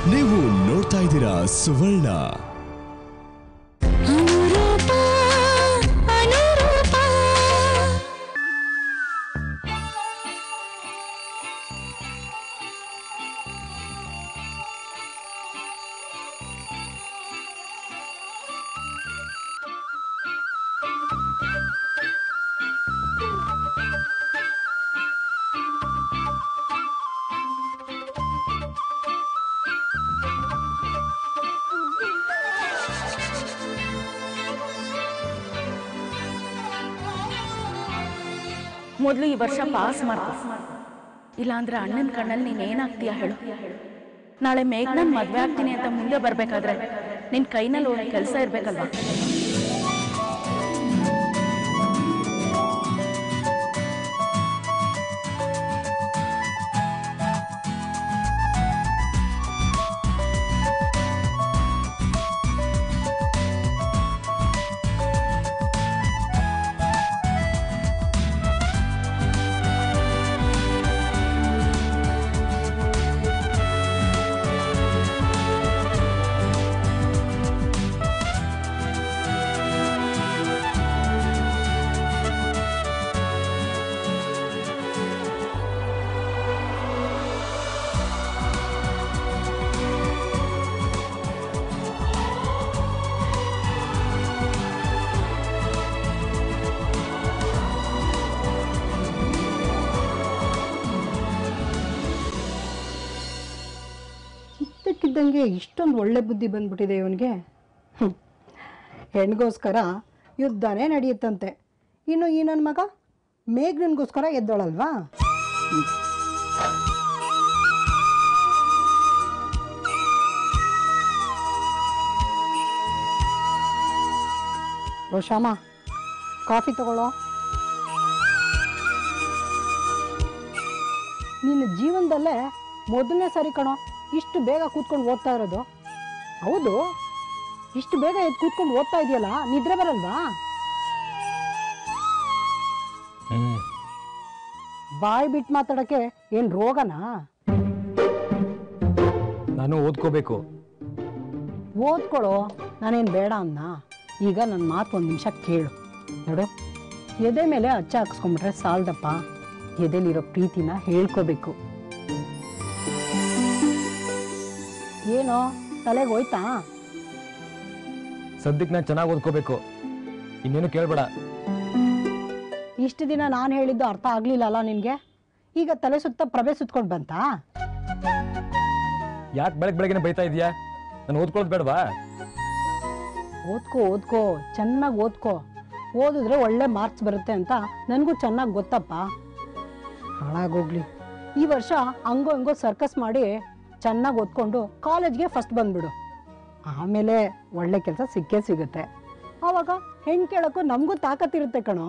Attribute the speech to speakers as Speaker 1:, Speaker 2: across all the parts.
Speaker 1: ನೀವು ನೋಡ್ತಾ ಇದ್ದೀರಾ ಸುವರ್ಣ
Speaker 2: ಅನುರೂಪ ಅನುರೂಪ
Speaker 3: ಮೊದಲು ಈ ವರ್ಷ ಪಾಸ್ ಮಾಡ್ಕೊ ಇಲ್ಲಾಂದ್ರೆ ಅಣ್ಣನ ಕಣ್ಣಲ್ಲಿ ನೀನ್ ಏನಾಗ್ತೀಯ ಹೇಳು ನಾಳೆ ಮೇಘ್ನನ್ ಮದ್ವೆ ಆಗ್ತೀನಿ ಅಂತ ಮುಂದೆ ಬರ್ಬೇಕಾದ್ರೆ ನಿನ್ ಕೈನಲ್ಲಿ ಒಂದು ಕೆಲಸ ಇರ್ಬೇಕಲ್ವಾ
Speaker 4: ಇದ್ದಕ್ಕಿದ್ದಂಗೆ ಇಷ್ಟೊಂದು ಒಳ್ಳೆ ಬುದ್ಧಿ ಬಂದ್ಬಿಟ್ಟಿದೆ ಇವನಿಗೆ ಹೆಣ್ಗೋಸ್ಕರ ಯುದ್ಧನೇ ನಡೆಯುತ್ತಂತೆ ಇನ್ನು ಈ ನನ್ನ ಮಗ ಮೇಘ್ನನ್ಗೋಸ್ಕರ ಎದ್ದೋಳಲ್ವಾ ಹ್ಮ್. ಓ ಶ್ಯಾಮ ಕಾಫಿ ತಗೊಳ್ಳೋ ನಿನ್ನ ಜೀವನದಲ್ಲೇ ಮೊದಲನೇ ಸರಿ ಕಣೋ ಇಷ್ಟು ಬೇಗ ಕೂತ್ಕೊಂಡು ಓದ್ತಾ ಇರೋದು ಹೌದು ಇಷ್ಟು ಬೇಗ ಎದ್ದು ಕೂತ್ಕೊಂಡು ಓದ್ತಾ ಇದೆಯಲ್ಲ ನಿದ್ರೆ ಬರಲ್ವಾ
Speaker 5: ಹ್ಮ್
Speaker 4: ಬಾಯಿ ಬಿಟ್ಟು ಮಾತಾಡೋಕ್ಕೆ ಏನು ರೋಗನಾ
Speaker 5: ನಾನು ಓದ್ಕೋಬೇಕು
Speaker 4: ಓದ್ಕೊಳ್ಳೋ ನಾನೇನು ಬೇಡ ಅನ್ನ ಈಗ ನನ್ನ ಮಾತು ಒಂದು ನಿಮಿಷ ಕೇಳು ನೋಡು ಎದೆ ಮೇಲೆ ಅಚ್ಚ ಹಾಕ್ಸ್ಕೊಂಡ್ಬಿಟ್ರೆ ಸಾಲ್ದಪ್ಪ ಎದೆಲಿರೋ ಪ್ರೀತಿನ ಹೇಳ್ಕೋಬೇಕು ಏನೋ ತಲೆಗೆ ಹೋಯ್ತಾ
Speaker 5: ಸದ್ಯಕ್ಕೆ ನಾನು ಚೆನ್ನಾಗಿ ಓದ್ಕೋಬೇಕು ಇನ್ನೇನು ಕೇಳಬೇಡ
Speaker 4: ಇಷ್ಟು ದಿನ ನಾನು ಹೇಳಿದ್ದು ಅರ್ಥ ಆಗ್ಲಿಲ್ಲಲ್ಲ ನಿನಗೆ ಈಗ ತಲೆ ಸುತ್ತ ಪ್ರಭೆ ಸುತ್ಕೊಂಡು ಬಂತಾ
Speaker 5: ಯಾಕೆ ಬೆಳಗ್ಗೆ ಬೆಳಗ್ಗೆ ಬೈತಾ ಇದೀಯಾ ನಾನು ಓದ್ಕೊಳ್ಳೋದು ಬೇಡವಾ
Speaker 4: ಓದ್ಕೋ ಓದ್ಕೋ ಚೆನ್ನಾಗಿ ಓದ್ಕೋ ಓದಿದ್ರೆ ಒಳ್ಳೆ ಮಾರ್ಕ್ಸ್ ಬರುತ್ತೆ ಅಂತ ನನಗೂ ಚೆನ್ನಾಗಿ ಗೊತ್ತಪ್ಪ ಹಾಳಾಗೋಗ್ಲಿ ಈ ವರ್ಷ ಹಂಗೋ ಹಂಗೋ ಸರ್ಕಸ್ ಮಾಡಿ ಚೆನ್ನಾಗಿ ಓದ್ಕೊಂಡು ಕಾಲೇಜ್ಗೆ ಫಸ್ಟ್ ಬಂದ್ಬಿಡು ಆಮೇಲೆ ಒಳ್ಳೆ ಕೆಲಸ ಸಿಕ್ಕೇ ಸಿಗುತ್ತೆ ಆವಾಗ ಹೆಣ್ಣು ಕೇಳೋಕ್ಕೂ ನಮಗೂ ತಾಕತ್ತಿರುತ್ತೆ ಕಣೋ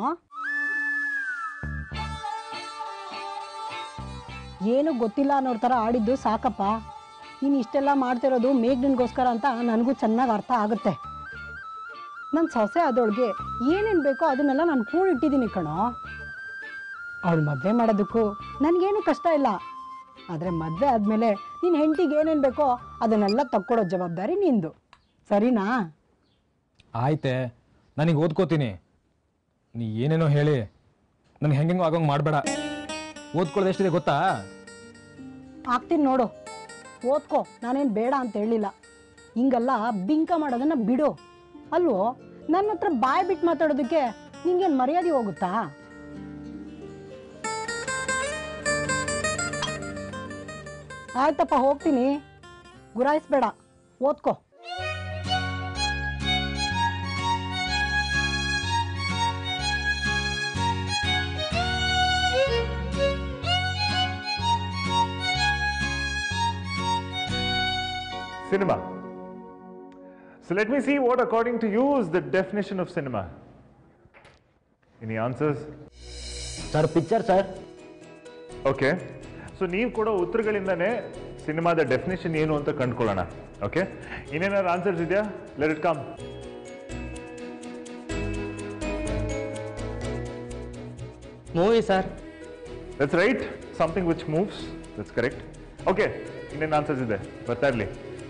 Speaker 4: ಏನು ಗೊತ್ತಿಲ್ಲ ಅನ್ನೋರ್ ಥರ ಆಡಿದ್ದು ಸಾಕಪ್ಪ ನೀನು ಇಷ್ಟೆಲ್ಲ ಮಾಡ್ತಿರೋದು ಮೇಘ್ನಿಗೋಸ್ಕರ ಅಂತ ನನಗೂ ಚೆನ್ನಾಗಿ ಅರ್ಥ ಆಗುತ್ತೆ ನನ್ನ ಸೊಸೆ ಆದವಳಿಗೆ ಏನೇನು ಬೇಕೋ ಅದನ್ನೆಲ್ಲ ನಾನು ಕೂಡಿಟ್ಟಿದ್ದೀನಿ ಕಣೋ ಅವಳು ಮದುವೆ ಮಾಡೋದಕ್ಕೂ ನನಗೇನು ಕಷ್ಟ ಇಲ್ಲ ಆದರೆ ಮದುವೆ ಆದಮೇಲೆ ನಿನ್ನ ಹೆಂಡತಿಗೆ ಏನೇನು ಬೇಕೋ ಅದನ್ನೆಲ್ಲ ತಕ್ಕೊಡೋ ಜವಾಬ್ದಾರಿ ನಿಂದು ಸರಿನಾ
Speaker 5: ಆಯ್ತೆ ನನಗೆ ಓದ್ಕೋತೀನಿ ನೀ ಏನೇನೋ ಹೇಳಿ ನನಗೆ ಹೆಂಗೆಂಗೋ ಆಗೋಂಗೆ ಮಾಡಬೇಡ ಓದ್ಕೊಳ್ಳೋದು ಎಷ್ಟಿದೆ ಗೊತ್ತಾ
Speaker 4: ಆಗ್ತೀನಿ ನೋಡು ಓದ್ಕೋ ನಾನೇನು ಬೇಡ ಅಂತ ಹೇಳಿಲ್ಲ ಹಿಂಗೆಲ್ಲ ಬಿಂಕ ಮಾಡೋದನ್ನ ಬಿಡು ಅಲ್ವೋ ನನ್ನ ಹತ್ರ ಬಾಯ್ ಬಿಟ್ಟು ಮಾತಾಡೋದಕ್ಕೆ ನಿಂಗೇನು ಮರ್ಯಾದೆ ಹೋಗುತ್ತಾ ಆಯ್ತಪ್ಪ ಹೋಗ್ತೀನಿ ಗುರಾಯಿಸ್ಬೇಡ ಓದ್ಕೋ
Speaker 6: Cinema. So let me see what, according to you, is the definition of cinema. Any answers?
Speaker 7: Sir picture sir
Speaker 6: okay so ನೀವು ಕೊಡೋ ಉತ್ತರಗಳಿಂದನೇ ಸಿನಿಮಾದ ಡೆಫಿನೇಷನ್ ಏನು ಅಂತ ಕಂಡ್ಕೊಳ್ಳೋಣ ಓಕೆ ಇನ್ನೇನಾದ್ರು ಆನ್ಸರ್ಸ್ ಇದೆಯಾ let it come
Speaker 7: movie sir
Speaker 6: that's right something which moves that's correct okay ಇನ್ನೇನು ಆನ್ಸರ್ಸ್ ಇದೆ ಬರ್ತಾ ಇರಲಿ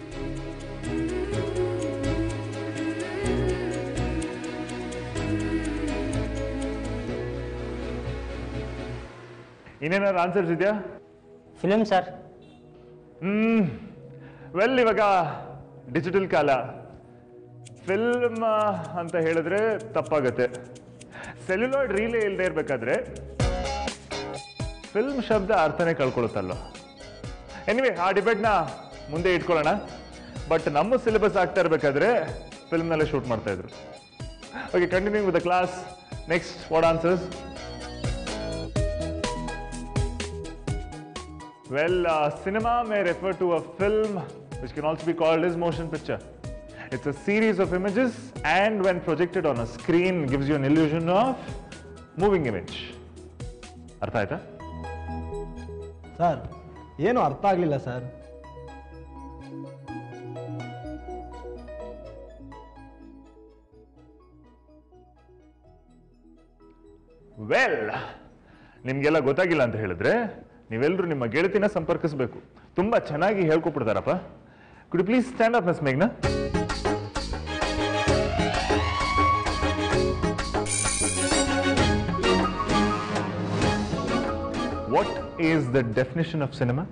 Speaker 6: ಇನ್ನೇನಾದ್ರು ಆನ್ಸರ್ಸ್ ಇದೆಯಾ
Speaker 7: ಫಿಲಿಮ್ ಸರ್
Speaker 6: ಹ್ಮ್ ವೆಲ್ ಇವಾಗ ಡಿಜಿಟಲ್ ಕಾಲ ಫಿಲ್ಮ್ ಅಂತ ಹೇಳಿದ್ರೆ ತಪ್ಪಾಗತ್ತೆ ಸೆಲ್ಯುಲಾಯ್ಡ್ ರೀಲೇ ಇಲ್ಲದೆ ಇರಬೇಕಾದ್ರೆ ಫಿಲ್ಮ್ ಶಬ್ದ ಅರ್ಥನೇ ಕಳ್ಕೊಳ್ಳುತ್ತಲ್ಲೋ ಎನಿವೆ ಆ ಡಿಬೇಟ್ನ ಮುಂದೆ ಇಟ್ಕೊಳ್ಳೋಣ ಬಟ್ ನಮ್ಮ ಸಿಲೆಬಸ್ ಆಗ್ತಾ ಇರಬೇಕಾದ್ರೆ ಫಿಲ್ಮ್ನಲ್ಲೇ ಶೂಟ್ ಮಾಡ್ತಾ ಇದ್ರು okay continue with the class next what answers Well, uh, cinema may refer to a film which can also be called as motion picture. It's a series of images and when projected on a screen gives you an illusion of moving image. ಅರ್ಥ ಆಯ್ತಾ
Speaker 2: sir ಏನು ಅರ್ಥ ಆಗಲಿಲ್ಲ sir
Speaker 6: well ನಿಮ್ಗೆಲ್ಲ ಗೊತ್ತಾಗಿಲ್ಲ ಅಂತ ಹೇಳಿದ್ರೆ ನೀವೆಲ್ಲರೂ ನಿಮ್ಮ ಗೆಳತಿನ ಸಂಪರ್ಕಿಸಬೇಕು ತುಂಬಾ ಚೆನ್ನಾಗಿ ಹೇಳ್ಕೊಟ್ಬಿಡ್ತಾರಪ್ಪ could please stand up miss ಮೇಘ್ನಾ what is the definition of cinema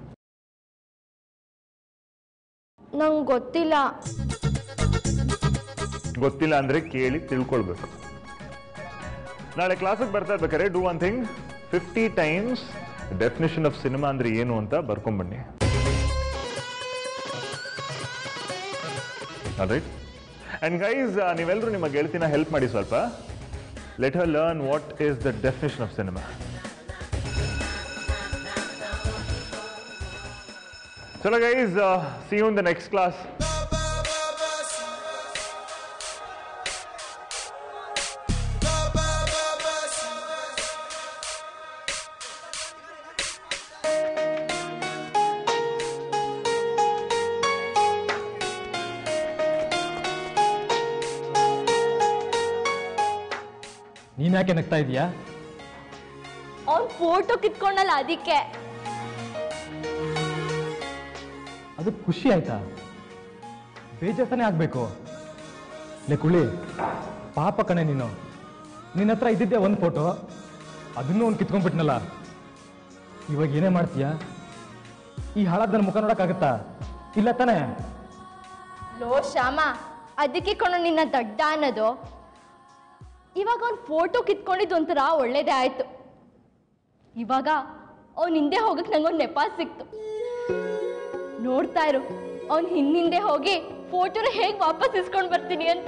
Speaker 8: ನಂಗೆ ಗೊತ್ತಿಲ್ಲ
Speaker 6: ಗೊತ್ತಿಲ್ಲ ಅಂದ್ರೆ ಕೇಳಿ ತಿಳ್ಕೊಳ್ಬೇಕು ನಾಳೆ ಕ್ಲಾಸಿಗೆ ಬರ್ತಾ ಇರ್ಬೇಕಾದ್ರೆ do one thing fifty times definition of cinema ಅಂದ್ರೆ ಏನು ಅಂತ ಬರ್ಕೊಂಬನ್ನಿ ರೈಟ್ ಅಂಡ್ ಗೈಸ್ ನೀವೆಲ್ಲರೂ ನಿಮ್ಮ ಗೆಳತಿನ ಹೆಲ್ಪ್ ಮಾಡಿ ಸ್ವಲ್ಪ let her learn what is the definition of cinema ಚಲೋ guys see you in the next class
Speaker 5: ನೀನ್ ಯಾಕೆ ನಗ್ತಾ ಇದೀಯಾ
Speaker 8: ಅವ್ನ್ ಫೋಟೋ ಕಿತ್ಕೊಂಡಲ್ಲ ಅದಕ್ಕೆ
Speaker 5: ಅದು ಖುಷಿ ಆಯ್ತಾ ಬೇಜಾರ್ತಾನೆ ಆಗ್ಬೇಕು ಲೇ ಕುಳ್ಳಿ ಪಾಪ ಕಣೆ ನೀನು ನಿನ್ನ ಹತ್ರ ಇದ್ದಿದ್ದೆ ಒಂದು ಫೋಟೋ ಅದನ್ನೂ ಒಂದು ಕಿತ್ಕೊಂಡ್ಬಿಟ್ನಲ್ಲ ಇವಾಗ ಏನೇ ಮಾಡ್ತೀಯಾ ಈ ಹಾಳಾದ ನನ್ನ ಮುಖ ನೋಡಕ್ಕಾಗತ್ತಾ ಇಲ್ಲ ತಾನೇ
Speaker 8: ಲೋ ಶ್ಯಾಮ ಅದಕ್ಕೆ ಕೊಂಡು ನಿನ್ನ ದಡ್ಡ ಅನ್ನೋದು ಇವಾಗ ಅವ್ನ್ ಫೋಟೋ ಕಿತ್ಕೊಂಡಿದ್ದು ಒಂಥರ ಒಳ್ಳೇದೇ ಆಯ್ತು ಇವಾಗ ಅವ್ನ ಹಿಂದೆ ಹೋಗಕ್ ನಂಗೊಂದು ನೆಪ ಸಿಕ್ತು ನೋಡ್ತಾ ಇರು ಅವ್ನ್ ಹಿಂದಿಂದೆ ಹೋಗಿ ಫೋಟೋನ ಹೇಗ್ ವಾಪಸ್ ಇಸ್ಕೊಂಡ್ ಬರ್ತೀನಿ ಅಂತ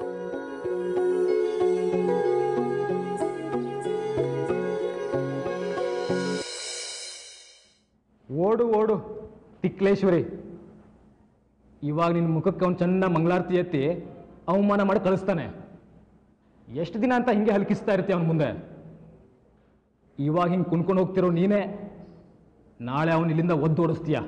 Speaker 5: ಓಡು ಓಡು ತಿಕ್ಲೇಶ್ವರಿ ಇವಾಗ ನಿನ್ನ ಮುಖಕ್ಕೆ ಅವ್ನು ಚೆನ್ನ ಮಂಗಳಾರತಿ ಎತ್ತಿ ಅವಮಾನ ಮಾಡಿ ಕಳಿಸ್ತಾನೆ ಎಷ್ಟು ದಿನ ಅಂತ ಹಿಂಗೆ ಹಲ್ಕಿಸ್ತಾ ಇರ್ತೀಯ ಅವನ ಮುಂದೆ ಇವಾಗ ಹಿಂಗೆ ಕುಣ್ಕೊಂಡು ಹೋಗ್ತಿರೋ ನೀನೇ ನಾಳೆ ಅವನು ಇಲ್ಲಿಂದ ಒದ್ದು ಓಡಿಸ್ತೀಯ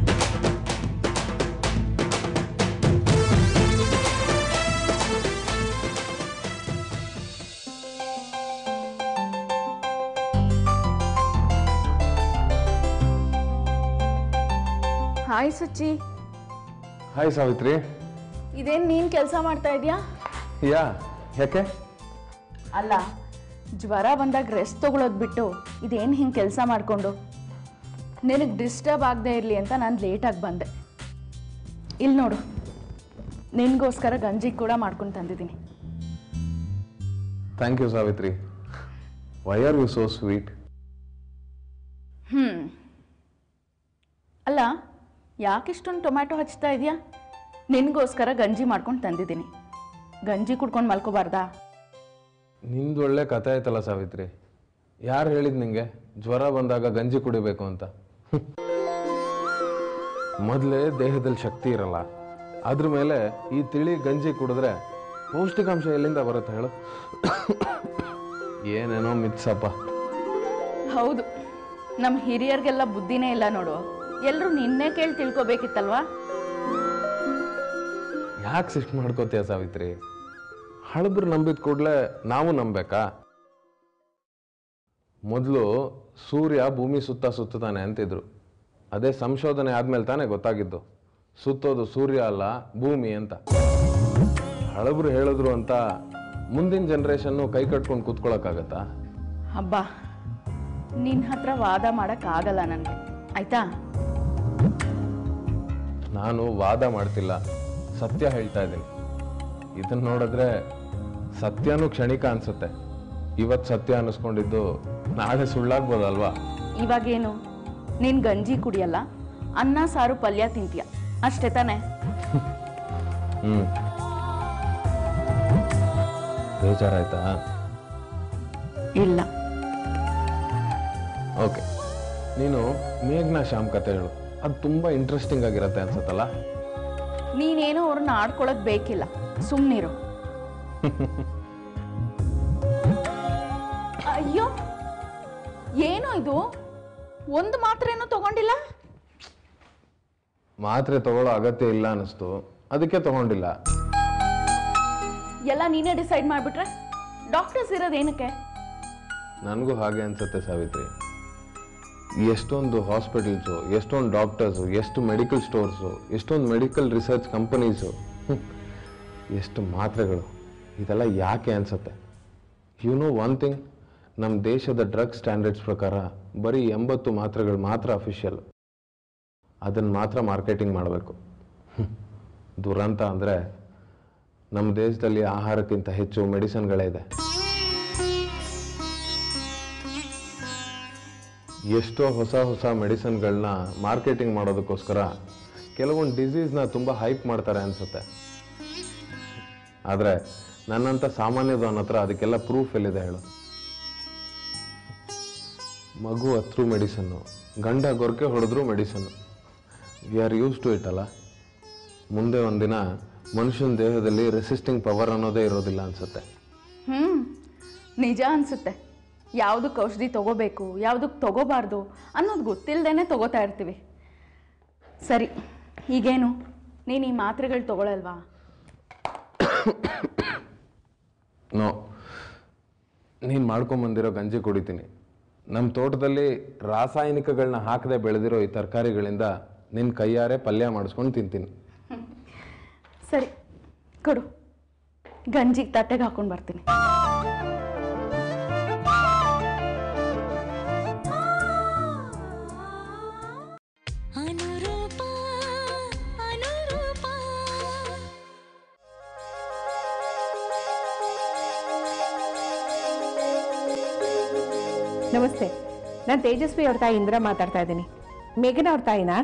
Speaker 3: ಹಾಯ್ ಸುಚ್ಚಿ
Speaker 9: ಹಾಯ್ ಸಾವಿತ್ರಿ
Speaker 3: ಇದೇನ್ ನೀನ್ ಕೆಲಸ ಮಾಡ್ತಾ ಇದೀಯಾ
Speaker 9: ಯಾ ಯಾಕೆ
Speaker 3: ಅಲ್ಲ ಜ್ವರ ಬಂದಾಗ ರೆಸ್ಟ್ ತಗೊಳೋದು ಬಿಟ್ಟು ಇದೇನು ಹಿಂಗೆ ಕೆಲಸ ಮಾಡಿಕೊಂಡು ನಿನಗೆ ಡಿಸ್ಟರ್ಬ್ ಆಗದೆ ಇರಲಿ ಅಂತ ನಾನು ಲೇಟಾಗಿ ಬಂದೆ ಇಲ್ಲಿ ನೋಡು ನಿನಗೋಸ್ಕರ ಗಂಜಿ ಕೂಡ ಮಾಡ್ಕೊಂಡು ತಂದಿದ್ದೀನಿ
Speaker 9: thank you Savitri why are you so sweet
Speaker 3: ಹ್ಞೂ ಅಲ್ಲ ಯಾಕಿಷ್ಟೊಂದು ಟೊಮ್ಯಾಟೊ ಹಚ್ತಾ ಇದೆಯಾ ನಿನಗೋಸ್ಕರ ಗಂಜಿ ಮಾಡ್ಕೊಂಡು ತಂದಿದ್ದೀನಿ ಗಂಜಿ ಕುಡ್ಕೊಂಡು ಮಲ್ಕೋಬಾರ್ದಾ
Speaker 9: ನಿಂದು ಒಳ್ಳೆ ಕತೆ ಆಯ್ತಲ್ಲ ಸಾವಿತ್ರಿ ಯಾರು ಹೇಳಿದ್ ನಿಂಗೆ ಜ್ವರ ಬಂದಾಗ ಗಂಜಿ ಕುಡಿಬೇಕು ಅಂತ ಮೊದಲೇ ದೇಹದಲ್ಲಿ ಶಕ್ತಿ ಇರಲ್ಲ ಅದ್ರ ಮೇಲೆ ಈ ತಿಳಿ ಗಂಜಿ ಕುಡಿದ್ರೆ ಪೌಷ್ಟಿಕಾಂಶ ಎಲ್ಲಿಂದ ಬರುತ್ತೆ ಹೇಳು ಏನೇನೋ ಮಿತ್ಸಪ್ಪ
Speaker 3: ಹೌದು ನಮ್ಮ ಹಿರಿಯರಿಗೆಲ್ಲ ಬುದ್ಧಿನೇ ಇಲ್ಲ ನೋಡು ಎಲ್ಲರೂ ನಿನ್ನೆ ಕೇಳಿ ತಿಳ್ಕೊಬೇಕಿತ್ತಲ್ವಾ
Speaker 9: ಯಾಕೆ ಸಿಟ್ಟು ಮಾಡ್ಕೋತೀಯ ಸಾವಿತ್ರಿ ಹಳಬ್ರು ನಂಬಿದ ಕೂಡಲೇ ನಾವು ನಂಬೇಕಾ ಮೊದಲು ಸೂರ್ಯ ಭೂಮಿ ಸುತ್ತ ಸುತ್ತಾನೆ ಅಂತಿದ್ರು ಅದೇ ಸಂಶೋಧನೆ ಆದ್ಮೇಲೆ ತಾನೇ ಗೊತ್ತಾಗಿದ್ದು ಸುತ್ತೋದು ಸೂರ್ಯ ಅಲ್ಲ ಭೂಮಿ ಅಂತ ಹಳಬ್ರು ಹೇಳಿದ್ರು ಅಂತ ಮುಂದಿನ ಜನ್ರೇಷನ್ನು ಕೈ ಕಟ್ಕೊಂಡು ಕೂತ್ಕೊಳ್ಳೋಕ್ಕಾಗತ್ತಾ
Speaker 3: ಹಬ್ಬ ನಿನ್ನ ಹತ್ರ ವಾದ ಮಾಡೋಕ್ಕಾಗಲ್ಲ ನನಗೆ ಆಯ್ತಾ
Speaker 9: ನಾನು ವಾದ ಮಾಡ್ತಿಲ್ಲ ಸತ್ಯ ಹೇಳ್ತಾ ಇದ್ದೀನಿ ಇದನ್ನ ನೋಡಿದ್ರೆ ಸತ್ಯನೂ ಕ್ಷಣಿಕ ಅನ್ಸುತ್ತೆ ಇವತ್ತು ಸತ್ಯ ಅನ್ನಿಸ್ಕೊಂಡಿದ್ದು ನಾಳೆ ಸುಳ್ಳಾಗ್ಬೋದಲ್ವಾ
Speaker 3: ಇವಾಗೇನು ನೀನು ಗಂಜಿ ಕುಡಿಯಲ್ಲ ಅನ್ನ ಸಾರು ಪಲ್ಯ ತಿಂತೀಯ ಅಷ್ಟೇ ತಾನೇ
Speaker 9: ಹ್ಮ್ ಬೇಜಾರಾಯ್ತಾ
Speaker 3: ಇಲ್ಲ
Speaker 9: ಓಕೆ ನೀನು ಮೇಘ್ನಾ ಶ್ಯಾಮ್ ಕತೆ ಹೇಳು ಅದು ತುಂಬಾ ಇಂಟ್ರೆಸ್ಟಿಂಗ್ ಆಗಿರತ್ತೆ ಅನ್ಸುತ್ತಲ್ಲ
Speaker 3: ನೀನೇನೋ ಅವ್ರನ್ನ ಆಡ್ಕೊಳಕ್ ಬೇಕಿಲ್ಲ ಸುಮ್ಮನಿರು ಅಯ್ಯೋ ಏನೋ ಇದು ಒಂದು ಮಾತ್ರೇನೂ ತಗೊಂಡಿಲ್ಲ
Speaker 9: ಮಾತ್ರೆ ತಗೊಳ್ಳೋ ಅಗತ್ಯ ಇಲ್ಲ ಅನ್ನಿಸ್ತು ಅದಕ್ಕೆ ತಗೊಂಡಿಲ್ಲ
Speaker 3: ಎಲ್ಲ ನೀನೇ ಡಿಸೈಡ್ ಮಾಡಿಬಿಟ್ರೆ ಡಾಕ್ಟರ್ಸ್ ಇರೋದು ಏನಕ್ಕೆ
Speaker 9: ನನಗೂ ಹಾಗೆ ಅನ್ಸುತ್ತೆ ಸಾವಿತ್ರಿ ಎಷ್ಟೊಂದು ಹಾಸ್ಪಿಟಲ್ಸು ಎಷ್ಟೊಂದು ಡಾಕ್ಟರ್ಸು ಎಷ್ಟು ಮೆಡಿಕಲ್ ಸ್ಟೋರ್ಸು ಎಷ್ಟೊಂದು ಮೆಡಿಕಲ್ ರಿಸರ್ಚ್ ಕಂಪನೀಸು ಎಷ್ಟು ಮಾತ್ರೆಗಳು ಇದೆಲ್ಲ ಯಾಕೆ ಅನ್ಸುತ್ತೆ ಯು ನೋ ಒನ್ ಥಿಂಗ್ ನಮ್ಮ ದೇಶದ ಡ್ರಗ್ ಸ್ಟ್ಯಾಂಡರ್ಡ್ಸ್ ಪ್ರಕಾರ ಬರೀ ಎಂಬತ್ತು ಮಾತ್ರೆಗಳು ಮಾತ್ರ ಅಫಿಷಿಯಲ್ ಅದನ್ನು ಮಾತ್ರ ಮಾರ್ಕೆಟಿಂಗ್ ಮಾಡಬೇಕು ದುರಂತ ಅಂದರೆ ನಮ್ಮ ದೇಶದಲ್ಲಿ ಆಹಾರಕ್ಕಿಂತ ಹೆಚ್ಚು ಮೆಡಿಸಿನ್ಗಳೇ ಇದೆ ಎಷ್ಟೋ ಹೊಸ ಹೊಸ ಮೆಡಿಸಿನ್ಗಳನ್ನ ಮಾರ್ಕೆಟಿಂಗ್ ಮಾಡೋದಕ್ಕೋಸ್ಕರ ಕೆಲವೊಂದು ಡಿಸೀಸ್ನ ತುಂಬ ಹೈಪ್ ಮಾಡ್ತಾರೆ ಅನ್ಸುತ್ತೆ ಆದರೆ ನನ್ನಂಥ ಸಾಮಾನ್ಯದವನ ಹತ್ರ ಅದಕ್ಕೆಲ್ಲ ಪ್ರೂಫ್ ಎಲ್ಲಿದೆ ಹೇಳು ಮಗು ಹತ್ರು ಮೆಡಿಸನ್ನು ಗಂಡ ಗೊರಕೆ ಹೊಡೆದ್ರು medicine we are used to it ಅಲ್ಲ ಮುಂದೆ ಒಂದಿನ ಮನುಷ್ಯನ ದೇಹದಲ್ಲಿ ರೆಸಿಸ್ಟಿಂಗ್ ಪವರ್ ಅನ್ನೋದೇ ಇರೋದಿಲ್ಲ ಅನ್ಸುತ್ತೆ
Speaker 3: ಹ್ಞೂ ನಿಜ ಅನಿಸುತ್ತೆ ಯಾವುದಕ್ಕೆ ಔಷಧಿ ತಗೋಬೇಕು ಯಾವುದಕ್ಕೆ ತಗೋಬಾರ್ದು ಅನ್ನೋದು ಗೊತ್ತಿಲ್ಲದೇ ತಗೋತಾ ಇರ್ತೀವಿ ಸರಿ ಈಗೇನು ನೀನು ಈ ಮಾತ್ರೆಗಳು ತಗೊಳಲ್ವಾ
Speaker 9: ನೋ ನೀನು ಮಾಡ್ಕೊಂಬಂದಿರೋ ಗಂಜಿ ಕುಡಿತೀನಿ ನಮ್ಮ ತೋಟದಲ್ಲಿ ರಾಸಾಯನಿಕಗಳನ್ನ ಹಾಕದೆ ಬೆಳೆದಿರೋ ಈ ತರಕಾರಿಗಳಿಂದ ನಿನ್ನ ಕೈಯಾರೆ ಪಲ್ಯ ಮಾಡಿಸ್ಕೊಂಡು ತಿಂತೀನಿ
Speaker 3: ಸರಿ ಕೊಡು ಗಂಜಿಗೆ ತಟ್ಟೆಗೆ ಹಾಕೊಂಡು ಬರ್ತೀನಿ
Speaker 10: ಅನುರೂಪ ಅನುರೂಪ
Speaker 4: ನಮಸ್ತೆ ನಾನು ತೇಜಸ್ವಿ ಅವ್ರ ತಾಯಿ ಇಂದ್ರ ಮಾತಾಡ್ತಾ ಇದ್ದೀನಿ ಮೇಘನ ಅವ್ರ ತಾಯಿನಾ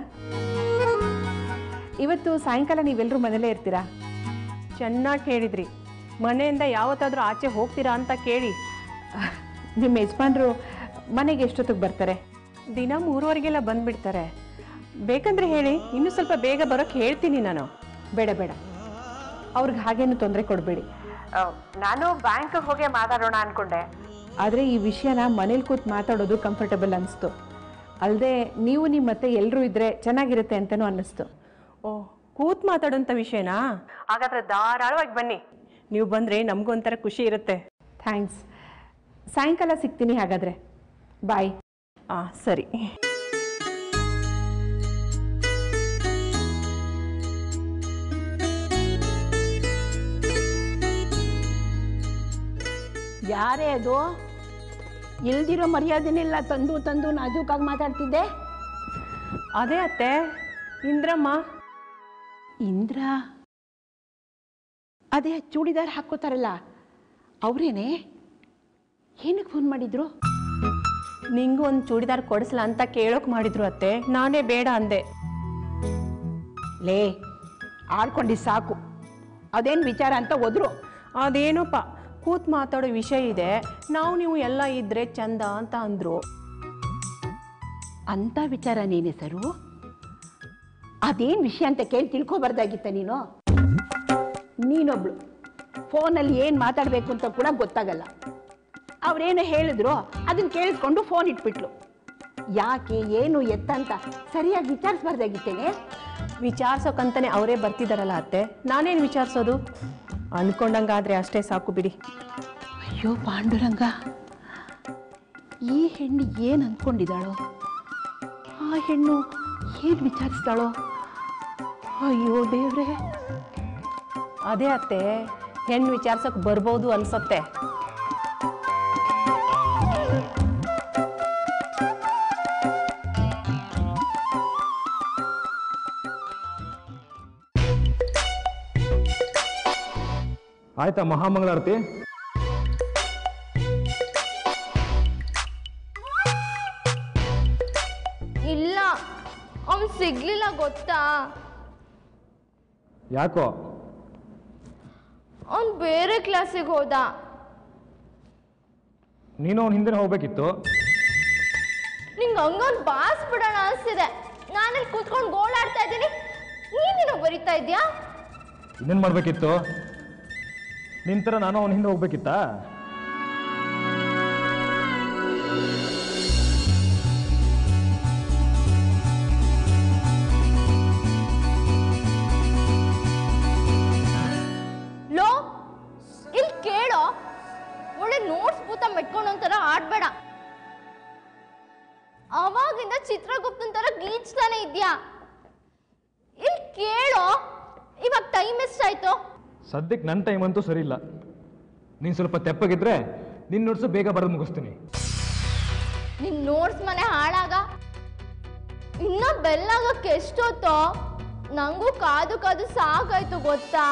Speaker 4: ಇವತ್ತು ಸಾಯಂಕಾಲ ನೀವೆಲ್ಲರೂ ಮನೇಲೇ ಇರ್ತೀರಾ
Speaker 11: ಚೆನ್ನಾಗಿ ಹೇಳಿದ್ರಿ ಮನೆಯಿಂದ ಯಾವತ್ತಾದ್ರೂ ಆಚೆ ಹೋಗ್ತೀರಾ ಅಂತ ಕೇಳಿ
Speaker 4: ನಿಮ್ಮ ಯಜಮಾನ್ರು ಮನೆಗೆ ಎಷ್ಟೊತ್ತಿಗೆ ಬರ್ತಾರೆ
Speaker 11: ದಿನ ಮೂರುವರೆಗೆಲ್ಲ ಬಂದ್ಬಿಡ್ತಾರೆ ಬೇಕಂದ್ರೆ ಹೇಳಿ ಇನ್ನೂ ಸ್ವಲ್ಪ ಬೇಗ ಬರೋಕ್ಕೆ ಹೇಳ್ತೀನಿ ನಾನು
Speaker 4: ಬೇಡ ಬೇಡ ಅವ್ರಿಗೆ ಹಾಗೇನು ತೊಂದರೆ ಕೊಡಬೇಡಿ ನಾನು ಬ್ಯಾಂಕ್ಗೆ ಹೋಗಿ ಮಾತಾಡೋಣ ಅನ್ಕೊಂಡೆ ಆದರೆ ಈ ವಿಷಯನ ಮನೇಲಿ ಕೂತ್ ಮಾತಾಡೋದು ಕಂಫರ್ಟಬಲ್ ಅನಿಸ್ತು ಅಲ್ಲದೆ ನೀವು ನಿಮ್ಮ ಮತ್ತೆ ಎಲ್ಲರೂ ಇದ್ರೆ ಚೆನ್ನಾಗಿರುತ್ತೆ ಅಂತಲೂ ಅನ್ನಿಸ್ತು
Speaker 11: ಓ ಕೂತ್ ಮಾತಾಡೋಂಥ ವಿಷಯನಾ ಹಾಗಾದ್ರೆ ಧಾರಾಳವಾಗಿ ಬನ್ನಿ ನೀವು ಬಂದರೆ ನಮಗೊಂಥರ ಖುಷಿ ಇರುತ್ತೆ
Speaker 4: ಥ್ಯಾಂಕ್ಸ್ ಸಾಯಂಕಾಲ ಸಿಗ್ತೀನಿ ಹಾಗಾದರೆ ಬಾಯ್
Speaker 11: ಹಾಂ ಸರಿ
Speaker 12: ಯಾರೇ ಅದು ಇಲ್ದಿರೋ ಮರ್ಯಾದೆನೆಲ್ಲ ತಂದು ತಂದು ನಾಜೂಕಾಗಿ ಮಾತಾಡ್ತಿದ್ದೆ
Speaker 11: ಅದೇ ಅತ್ತೆ ಇಂದ್ರಮ್ಮ
Speaker 12: ಇಂದ್ರ ಅದೇ ಚೂಡಿದಾರ್ ಹಾಕೋತಾರಲ್ಲ ಅವರೇನೆ ಏನಕ್ಕೆ ಫೋನ್ ಮಾಡಿದ್ರು
Speaker 11: ನಿಂಗೂ ಒಂದು ಚೂಡಿದಾರ್ ಕೊಡಿಸ್ಲ ಅಂತ ಕೇಳೋಕೆ ಮಾಡಿದ್ರು ಅತ್ತೆ ನಾನೇ ಬೇಡ ಅಂದೆ
Speaker 12: ಲೇ ಆಡ್ಕೊಂಡು ಸಾಕು ಅದೇನು ವಿಚಾರ ಅಂತ ಹೋದ್ರು
Speaker 11: ಅದೇನೋಪ್ಪ ಕೂತ್ ಮಾತಾಡೋ ವಿಷಯ ಇದೆ ನಾವು ನೀವು ಎಲ್ಲ ಇದ್ರೆ ಚಂದ ಅಂತ ಅಂದ್ರು
Speaker 12: ಅಂತ ವಿಚಾರ ನೀನೆ ಸರು ಅದೇನು ವಿಷಯ ಅಂತ ಕೇಳಿ ತಿಳ್ಕೊಬಾರ್ದಾಗಿತ್ತ ನೀನು ನೀನೊಬ್ಳು ಫೋನಲ್ಲಿ ಏನು ಮಾತಾಡಬೇಕು ಅಂತ ಕೂಡ ಗೊತ್ತಾಗಲ್ಲ ಅವ್ರೇನು ಹೇಳಿದ್ರು ಅದನ್ನ ಕೇಳಿಸ್ಕೊಂಡು ಫೋನ್ ಇಟ್ಬಿಟ್ಲು ಯಾಕೆ ಏನು ಎತ್ತ ಅಂತ ಸರಿಯಾಗಿ ವಿಚಾರಿಸ್ಬಾರ್ದಾಗಿತ್ತೇನೆ
Speaker 11: ವಿಚಾರ್ಸೋಕಂತಾನೆ ಅವರೇ ಬರ್ತಿದಾರಲ್ಲ ಅತ್ತೆ ನಾನೇನು ವಿಚಾರಿಸೋದು ಅನ್ಕೊಂಡಂಗಾದ್ರೆ ಅಷ್ಟೇ ಸಾಕು ಬಿಡಿ
Speaker 12: ಅಯ್ಯೋ ಪಾಂಡುರಂಗ ಈ ಹೆಣ್ಣು ಏನು ಅಂದ್ಕೊಂಡಿದ್ದಾಳೋ ಆ ಹೆಣ್ಣು ಏನು ವಿಚಾರಿಸ್ತಾಳೋ ಅಯ್ಯೋ ದೇವ್ರೆ
Speaker 11: ಅದೇ ಅತ್ತೆ ಹೆಣ್ಣು ವಿಚಾರ್ಸಕ್ ಬರ್ಬೋದು ಅನ್ಸತ್ತೆ
Speaker 5: ಆಯ್ತಾ ಮಹಾಮಂಗಳಾರತಿ
Speaker 8: ಇಲ್ಲ ಅವ್ನು ಸಿಗ್ಲಿಲ್ಲ ಗೊತ್ತಾ
Speaker 5: ಯಾಕೋ
Speaker 8: ಅವ್ನು ಬೇರೆ ಕ್ಲಾಸಿಗೆ ಹೋದ
Speaker 5: ನೀನು ಅವ್ನ ಹಿಂದೆ ಹೋಗ್ಬೇಕಿತ್ತು
Speaker 8: ನಿಂಗೆ ಹಂಗೊಂದು ಬಾಸ್ ಬಿಡೋಣ ಅನಿಸ್ತಿದೆ ನಾನಲ್ಲಿ ಕೂತ್ಕೊಂಡು ಗೋಳಾಡ್ತಾ ಇದ್ದೀನಿ ನೀನೇನೋ ಬರಿತಾ ಇದ್ಯಾ
Speaker 5: ಇನ್ನೇನು ಮಾಡಬೇಕಿತ್ತು ನಿನ್ ಥರ ನಾನು ಅವನ ಹಿಂದೆ ಹೋಗ್ಬೇಕಿತ್ತಾ
Speaker 8: ಲೋ ಇಲ್ಲಿ ಕೇಳೋ ಒಳ್ಳೆ ನೋಟ್ಸ್ ಪೂತ ಮೆಟ್ಕೊಂಡು ಒಂಥರ ಆಡ್ಬೇಡ ಅವಾಗಿಂದ ಚಿತ್ರಗುಪ್ತನ್ ತರ ಗೀಚ್ತಾನೆ ಇದ್ಯಾ ಇಲ್ಲಿ ಕೇಳೋ ಇವಾಗ ಟೈಮ್ ಎಷ್ಟಾಯ್ತು
Speaker 5: ಸದ್ಯಕ್ಕೆ ನನ್ನ ಟೈಮ್ ಅಂತೂ ಸರಿ ಇಲ್ಲ ನೀನು ಸ್ವಲ್ಪ ತೆಪ್ಪಗಿದ್ರೆ ನಿನ್ನ ನೋಟ್ಸು ಬೇಗ ಬರೆದು ಮುಗಿಸ್ತೀನಿ
Speaker 8: ನಿನ್ ನೋಟ್ಸ್ ಮನೆ ಹಾಳಾಗ ಇನ್ನ ಬೆಲ್ಲಾಗಕ್ಕೆ ಎಷ್ಟೊತ್ತೋ ನಂಗೂ ಕಾದು ಕಾದು ಸಾಕಾಯ್ತು ಗೊತ್ತಾ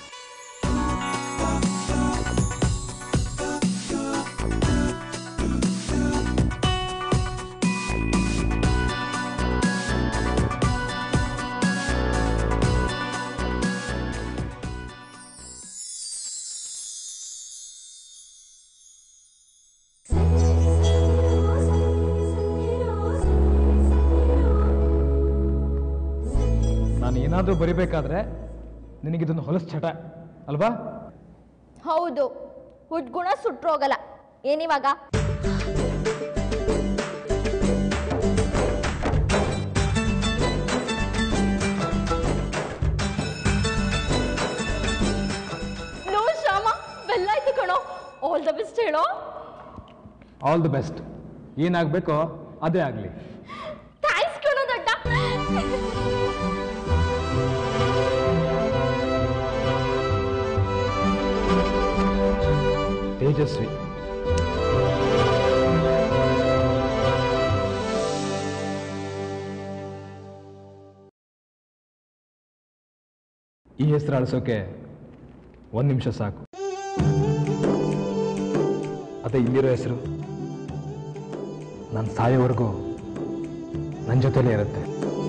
Speaker 5: ನಾನು ಏನಾದರೂ ಬರಿಬೇಕಾದ್ರೆ ನಿನಗಿದೊಂದು ಹೊಲಸು ಚಟ ಅಲ್ವಾ
Speaker 8: ಹೌದು ಹುಡ್ಗುಣ ಸುಟ್ರೋಗಲ್ಲ ಏನಿವಾಗ ನೋ ಶ್ಯಾಮ ಬೆಲ್ಲಾಯ್ತು ಕಣೋ ಆಲ್ ದ ಬೆಸ್ಟ್ ಹೇಳೋ
Speaker 5: ಆಲ್ ದಿ ಬೆಸ್ಟ್ ಏನಾಗಬೇಕೋ ಅದೇ ಆಗಲಿ
Speaker 8: ಥ್ಯಾಂಕ್ಸ್ ಕಣೋ ದೊಡ್ಡ
Speaker 5: ತೇಜಸ್ವಿ ಈ ಹೆಸರು ಅಳಿಸೋಕೆ ಒಂದು ನಿಮಿಷ ಸಾಕು ಅದೇ ಇಲ್ಲಿರೋ ಹೆಸರು ನಾನು ಸಾಯೋವರೆಗೂ ನನ್ನ ಜೊತೆಲೇ ಇರುತ್ತೆ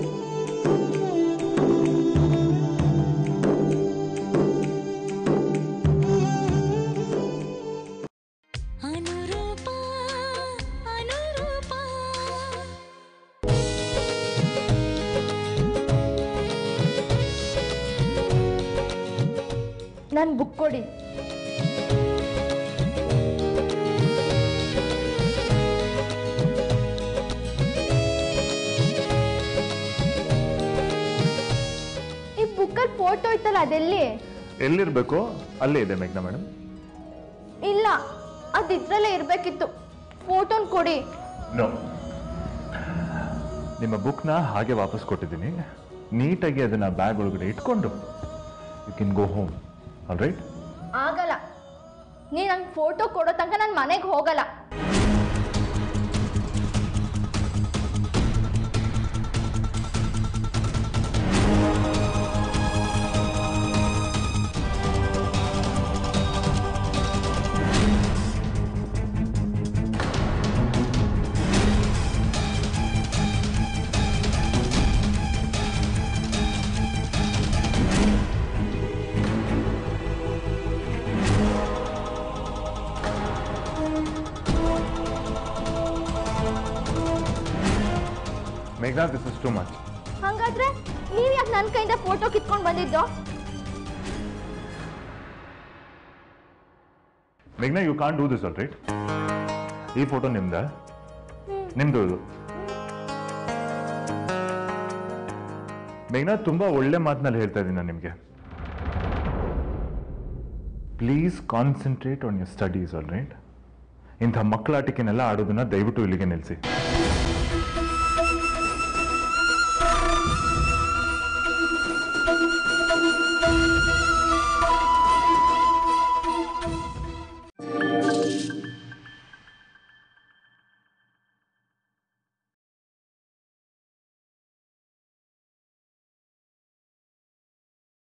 Speaker 10: ಅನುರೂಪ ಅನುರೂಪ
Speaker 8: ನನ್ನ ಬುಕ್ ಕೊಡಿ ಈ ಬುಕ್ಕಲ್ಲಿ ಫೋಟೋ ಇತ್ತಲ್ಲ ಅದೆಲ್ಲಿ
Speaker 6: ಎಲ್ಲಿರ್ಬೇಕು ಅಲ್ಲೇ ಇದೆ ಮೇಘ್ನಾ ಮೇಡಮ್
Speaker 8: ಇಲ್ಲ ಅದಿದ್ರಲ್ಲೇ ಇರಬೇಕಿತ್ತು ಫೋಟೋನ್ ಕೊಡಿ
Speaker 6: ನೋ ನಿಮ್ಮ ಬುಕ್ನ ಹಾಗೆ ವಾಪಸ್ ಕೊಟ್ಟಿದ್ದೀನಿ ನೀಟಾಗಿ ಅದನ್ನ ಬ್ಯಾಗ್ ಒಳಗಡೆ ಇಟ್ಕೊಂಡು you can go home all right
Speaker 8: ಆಗಲ್ಲ ನೀ ನಂಗೆ ಫೋಟೋ ಕೊಡೋ ತನಕ ನಾನು ಮನೆಗೆ ಹೋಗಲ್ಲ
Speaker 6: ಮೇಘ್ನಾ ದಿಸ್ ಇಸ್ ಟು ಮಚ್
Speaker 8: ಹಂಗಾದ್ರೆ ನೀವ್ ಯಾಕೆ ನನ್ನ ಕೈಯಿಂದ ಫೋಟೋ ಕಿತ್ಕೊಂಡು ಬಂದಿದ್ದು
Speaker 6: ಮೇಘ್ನಾ you can't do this all right ಈ ಫೋಟೋ ನಿಮ್ದ ನಿಮ್ದು ಇದು ಮೇಘ್ನಾ ತುಂಬಾ ಒಳ್ಳೆ ಮಾತಿನಲ್ಲಿ ಹೇಳ್ತಾ ಇದ್ದೀನಿ ನಾನು ನಿಮಗೆ please concentrate on your studies all right ಇಂಥ ಮಕ್ಕಳಾಟಿಕೆನೆಲ್ಲ ಆಡೋದನ್ನ ದಯವಿಟ್ಟು ಇಲ್ಲಿಗೆ ನಿಲ್ಲಿಸಿ